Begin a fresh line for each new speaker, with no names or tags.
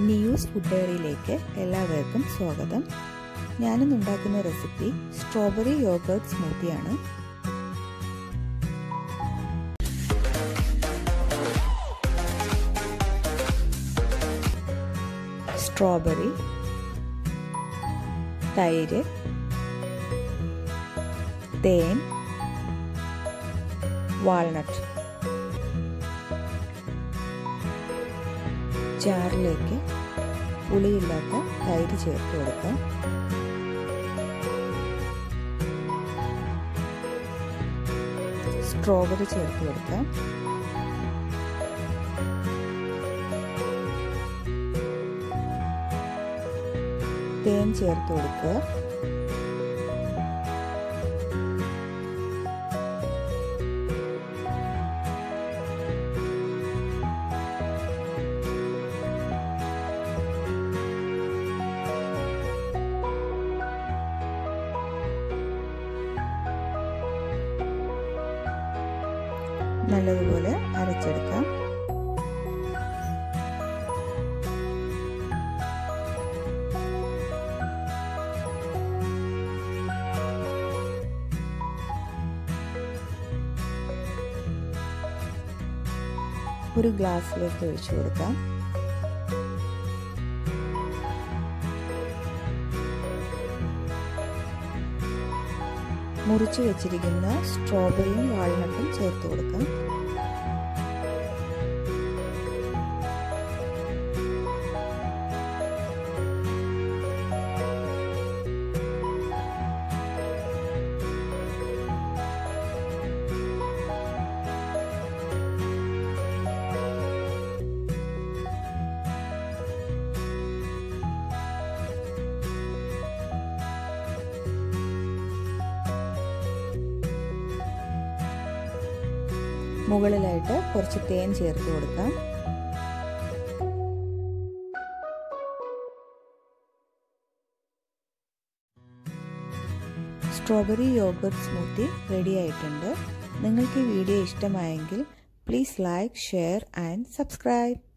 നിയൂസ് food ഡയറിയിലേക്ക് എല്ലാവർക്കും സ്വാഗതം ഞാനിന്ന് ഉണ്ടാക്കുന്ന റെസിപ്പി സ്ട്രോബെറി യോഗേർട്ട് സ്മൂത്തിയാണ് സ്ട്രോബെറി തൈര് തേൻ വാൾനട്ട് ജാറിലേക്ക് പുളിയില്ലാത്ത തൈര് ചേർത്ത് കൊടുക്കാം സ്ട്രോബെറി ചേർത്ത് കൊടുക്കാം തേൻ ചേർത്ത് കൊടുക്കുക നല്ലതുപോലെ അരച്ചെടുക്കാം ഒരു ഗ്ലാസ്സിലേക്ക് ഒഴിച്ചു കൊടുക്കാം മുറിച്ച് വെച്ചിരിക്കുന്ന സ്ട്രോബെറിയും വാൾനട്ടും ചേർത്ത് കൊടുക്കാം മുകളിലായിട്ട് കുറച്ച് തേൻ ചേർത്ത് കൊടുക്കാം സ്ട്രോബെറി യോഗർട്ട് സ്മൂത്തി റെഡി ആയിട്ടുണ്ട് നിങ്ങൾക്ക് ഈ വീഡിയോ ഇഷ്ടമായെങ്കിൽ please like share and subscribe